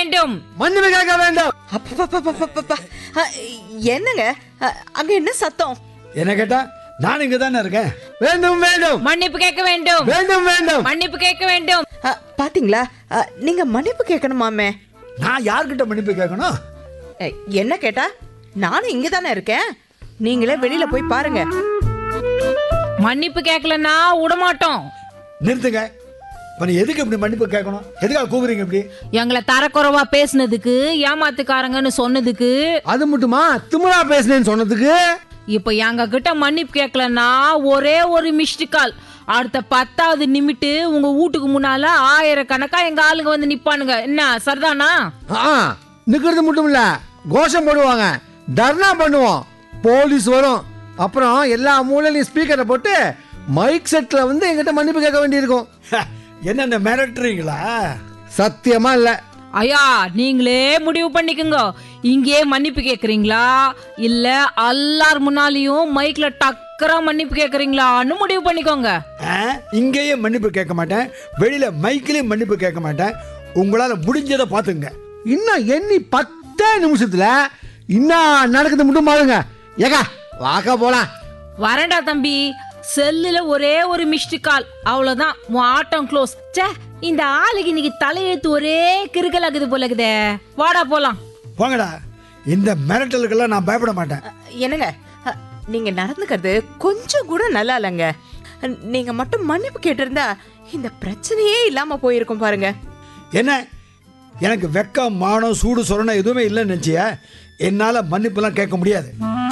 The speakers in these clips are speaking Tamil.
வேண்டும் மன்னிப்பு கேட்க வேண்டும் அப்பப்பப்பப்பப்பப்பா. அ, என்னங்க அ, அங்க என்ன சத்தம் என்ன கேட்டா நான் இங்க தானே இருக்கேன் வேண்டும் வேண்டும் மன்னிப்பு கேட்க வேண்டும் வேண்டும் வேண்டும் மன்னிப்பு கேட்க வேண்டும் அ, பாத்தீங்களா அ, நீங்க மன்னிப்பு கேட்கணுமாமே நான் யார்கிட்ட மன்னிப்பு கேட்கணும் அ, என்ன கேட்டா நானும் இங்க தானே இருக்கேன் நீங்களே வெளியில போய் பாருங்க மன்னிப்பு கேட்கலன்னா விடமாட்டோம் நிறுத்துங்க இப்ப நீ எதுக்கு இப்படி மன்னிப்பு கேட்கணும் எதுக்காக கூப்பிடுறீங்க இப்படி எங்களை தரக்குறைவா பேசுனதுக்கு ஏமாத்துக்காரங்கன்னு சொன்னதுக்கு அது மட்டுமா திமிரா பேசுனேன்னு சொன்னதுக்கு இப்ப எங்க கிட்ட மன்னிப்பு கேட்கலன்னா ஒரே ஒரு மிஸ்டு கால் அடுத்த பத்தாவது நிமிட்டு உங்க வீட்டுக்கு முன்னால ஆயிரக்கணக்கா எங்க ஆளுங்க வந்து நிப்பானுங்க என்ன சரிதானா ஆ நிக்கிறது மட்டும் இல்ல கோஷம் போடுவாங்க தர்ணா பண்ணுவோம் போலீஸ் வரும் அப்புறம் எல்லா மூலையிலையும் ஸ்பீக்கரை போட்டு மைக் செட்ல வந்து எங்கிட்ட மன்னிப்பு கேட்க வேண்டியிருக்கும் என்னென்ன மிரட்டுறீங்களா சத்தியமா இல்ல ஐயா நீங்களே முடிவு பண்ணிக்கோங்க இங்கே மன்னிப்பு கேக்குறீங்களா இல்ல எல்லார் முன்னாலையும் மைக்ல டக்கரா மன்னிப்பு கேக்குறீங்களான்னு முடிவு பண்ணிக்கோங்க ஆ, இங்கேயே மன்னிப்பு கேட்க மாட்டேன் வெளியில மைக்கிலையும் மன்னிப்பு கேட்க மாட்டேன் உங்களால முடிஞ்சதை பாத்துங்க இன்னும் எண்ணி பத்தே நிமிஷத்துல இன்னும் நடக்குது மட்டும் பாருங்க ஏகா வாக்கா போலாம் வரேன்டா தம்பி செல்லுல ஒரே ஒரு மிஸ்டு கால் அவ்வளவுதான் உன் ஆட்டம் க்ளோஸ் ச்சே இந்த ஆளுக்கு இன்னைக்கு தலையெழுத்து ஒரே கிறுக்கலாக்குது போல இருக்குதே வாடா போலாம் போங்கடா இந்த மிரட்டலுக்கெல்லாம் நான் பயப்பட மாட்டேன் அ, என்னங்க அ, நீங்க நடந்துக்கிறது கொஞ்சம் கூட நல்லா இல்லைங்க நீங்க மட்டும் மன்னிப்பு கேட்டிருந்தா இந்த பிரச்சனையே இல்லாம போயிருக்கும் பாருங்க என்ன எனக்கு வெக்கம் மானம் சூடு சொரணை எதுவுமே இல்லைன்னு நினச்சியா என்னால் மன்னிப்புலாம் கேட்க முடியாது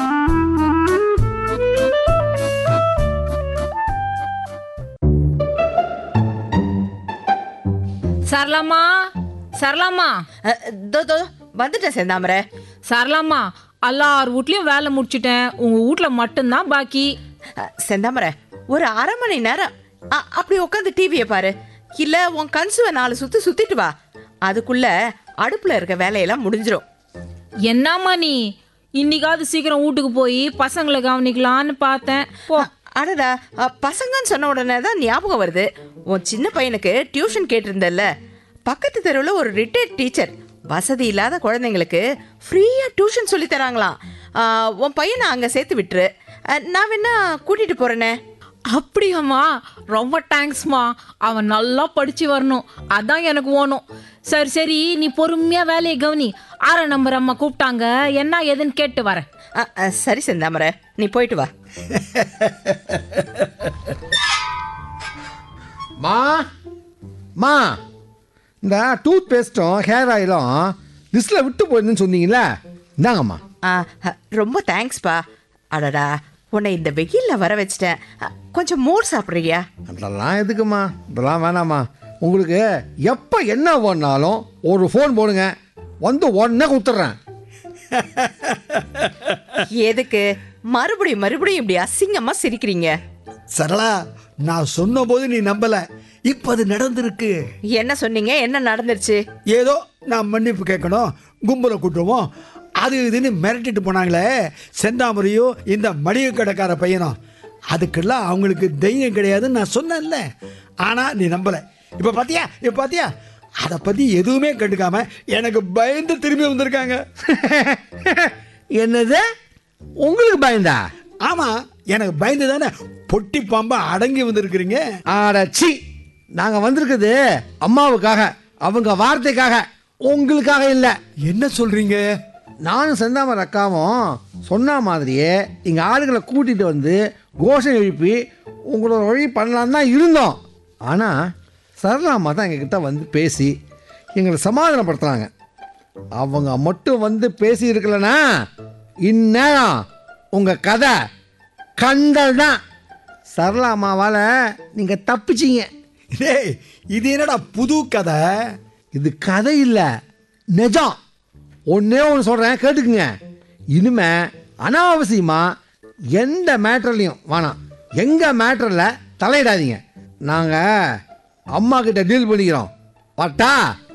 சரளாமா சரளாமா அ, தோ தோ வந்துட்டேன் செந்தாமரை சரளாமா எல்லார் வீட்லயும் வேலை முடிச்சிட்டேன் உங்க வீட்ல மட்டும்தான் பாக்கி அ, செந்தாமரை ஒரு அரை மணி நேரம் அ, அப்படி உட்காந்து டிவியை பாரு இல்ல உன் கன்சுவை நாலு சுத்து சுத்திட்டு வா அதுக்குள்ள அடுப்புல இருக்க வேலையெல்லாம் முடிஞ்சிரும் என்னம்மா நீ இன்னைக்காவது சீக்கிரம் வீட்டுக்கு போய் பசங்களை கவனிக்கலான்னு பார்த்தேன் போ அடடா அ, பசங்கன்னு சொன்ன உடனே தான் ஞாபகம் வருது உன் சின்ன பையனுக்கு டியூஷன் கேட்டிருந்தல்ல பக்கத்து தெருவில் ஒரு ரிட்டையர்ட் டீச்சர் வசதி இல்லாத குழந்தைங்களுக்கு ஃப்ரீயாக டியூஷன் சொல்லி தராங்களாம் அ, உன் பையனை அங்கே சேர்த்து விட்டுரு அ, நான் வேணா கூட்டிட்டு போறேனே அப்படியாம்மா ரொம்ப தேங்க்ஸ்மா அவன் நல்லா படிச்சு வரணும் அதான் எனக்கு ஓணும் சரி சரி நீ பொறுமையா வேலையை கவனி ஆற நம்பர் அம்மா கூப்பிட்டாங்க என்ன ஏதுன்னு கேட்டு வரேன் அ, அ, சரி செந்தாமரை நீ போயிட்டு வா மா மா இந்த டூத் பேஸ்ட்டும் ஹேர் ஆயிலும் லிஸ்ட்டில் விட்டு போயிருந்துன்னு சொன்னீங்களே இந்தாங்கம்மா ஆ, அ, ரொம்ப தேங்க்ஸ்ப்பா அடடா உன்னை இந்த வெயிலில் வர வச்சிட்டேன் அ, கொஞ்சம் மோர் சாப்பிட்றியா அதெல்லாம் எதுக்குமா இதெல்லாம் வேணாம்மா உங்களுக்கு எப்போ என்ன பண்ணாலும் ஒரு ஃபோன் போடுங்க வந்து உடனே கொடுத்துட்றேன் எதுக்கு மறுபடியும் மறுபடியும் இப்படி அசிங்கமா சிரிக்கிறீங்க சரளா நான் சொன்னபோது நீ நம்பல இப்போ அது நடந்திருக்கு என்ன சொன்னீங்க என்ன நடந்துருச்சு ஏதோ நான் மன்னிப்பு கேட்கணும் கும்பலை கூட்டுவோம் அது இதுன்னு மிரட்டிட்டு போனாங்களே செந்தாமரையும் இந்த மளிகை கடைக்கார பையனும் அதுக்கெல்லாம் அவங்களுக்கு தைரியம் கிடையாதுன்னு நான் சொன்னேன்ல ஆனால் நீ நம்பலை இப்போ பார்த்தியா இப்போ பார்த்தியா அதை பற்றி எதுவுமே கண்டுக்காம எனக்கு பயந்து திரும்பி வந்திருக்காங்க என்னது உங்களுக்கு பயந்தா ஆமாம் எனக்கு பயந்து தானே பொட்டி பாம்பா அடங்கி வந்திருக்கிறீங்க ஆடச்சி நாங்கள் வந்திருக்குது அம்மாவுக்காக அவங்க வார்த்தைக்காக உங்களுக்காக இல்லை என்ன சொல்கிறீங்க நானும் செந்தாமர் அக்காவும் சொன்ன மாதிரியே எங்கள் ஆளுகளை கூட்டிகிட்டு வந்து கோஷம் எழுப்பி உங்களோட வழி பண்ணலான்னு தான் இருந்தோம் ஆனால் சரளாமா தான் எங்ககிட்ட வந்து பேசி எங்களை சமாதானப்படுத்துகிறாங்க அவங்க மட்டும் வந்து பேசி இருக்கலனா இந்நேரம் உங்கள் கதை கண்டல் தான் சரளாமாவால் நீங்கள் தப்பிச்சிங்க டேய் இது என்னடா புது கதை இது கதை இல்லை நிஜம் ஒன்றே ஒன்று சொல்கிறேன் கேட்டுக்குங்க இனிமே அனாவசியமாக எந்த மேட்டர்லையும் வேணாம் எங்கள் மேட்டரில் தலையிடாதீங்க நாங்கள் அம்மா கிட்ட டீல் பண்ணிக்கிறோம் பட்டா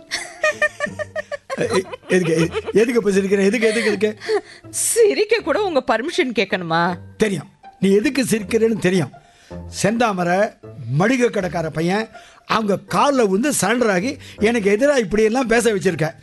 எ- எதுக்கு எதுக்கு இப்போ சிரிக்கிறேன் எதுக்கு எதுக்கு எதுக்கு சிரிக்க கூட உங்க பர்மிஷன் கேட்கணுமா தெரியும் நீ எதுக்கு சிரிக்கிறேன்னு தெரியும் செந்தாமரை மளிகை கடைக்கார பையன் அவங்க காலில் வந்து சரண்டர் ஆகி எனக்கு எதிராக இப்படியெல்லாம் பேச வச்சிருக்க